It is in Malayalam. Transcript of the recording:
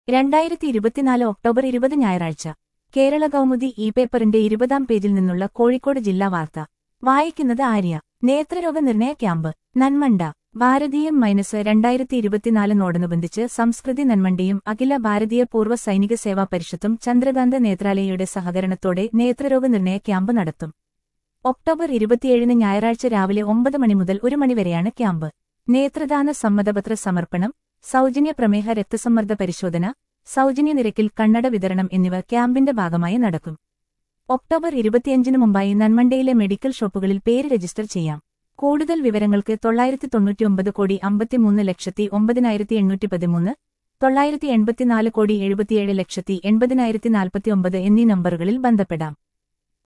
രണ്ടായിരത്തി ഇരുപത്തിനാല് ഒക്ടോബർ ഇരുപത് ഞായറാഴ്ച കേരള കൗമുദി ഇ പേപ്പറിന്റെ ഇരുപതാം പേജിൽ നിന്നുള്ള കോഴിക്കോട് ജില്ലാ വാർത്ത വായിക്കുന്നത് ആര്യ നേത്രരോഗ നിർണയ ക്യാമ്പ് നന്മണ്ട ഭാരതീയം മൈനസ് രണ്ടായിരത്തി ഇരുപത്തിനാലിനോടനുബന്ധിച്ച് സംസ്കൃതി നന്മണ്ടയും അഖില ഭാരതീയ പൂർവ്വ സൈനിക സേവാ പരിഷത്തും ചന്ദ്രകാന്ത നേത്രാലയയുടെ സഹകരണത്തോടെ നേത്രരോഗ നിർണയ ക്യാമ്പ് നടത്തും ഒക്ടോബർ ഇരുപത്തിയേഴിന് ഞായറാഴ്ച രാവിലെ ഒമ്പത് മണി മുതൽ ഒരു മണിവരെയാണ് ക്യാമ്പ് നേത്രദാന സമ്മതപത്ര സമർപ്പണം സൗജന്യ പ്രമേഹ രക്തസമ്മർദ്ദ പരിശോധന സൗജന്യ നിരക്കിൽ കണ്ണട വിതരണം എന്നിവ ക്യാമ്പിന്റെ ഭാഗമായി നടക്കും ഒക്ടോബർ ഇരുപത്തിയഞ്ചിന് മുമ്പായി നന്മണ്ടയിലെ മെഡിക്കൽ ഷോപ്പുകളിൽ പേര് രജിസ്റ്റർ ചെയ്യാം കൂടുതൽ വിവരങ്ങൾക്ക് തൊള്ളായിരത്തി തൊണ്ണൂറ്റിയൊമ്പത് കോടി അമ്പത്തിമൂന്ന് ലക്ഷത്തി ഒമ്പതിനായിരത്തി എണ്ണൂറ്റി പതിമൂന്ന് തൊള്ളായിരത്തി എൺപത്തിനാല് കോടി എഴുപത്തിയേഴ് ലക്ഷത്തി എൺപതിനായിരത്തി നാൽപ്പത്തിയൊമ്പത് എന്നീ നമ്പറുകളിൽ ബന്ധപ്പെടാം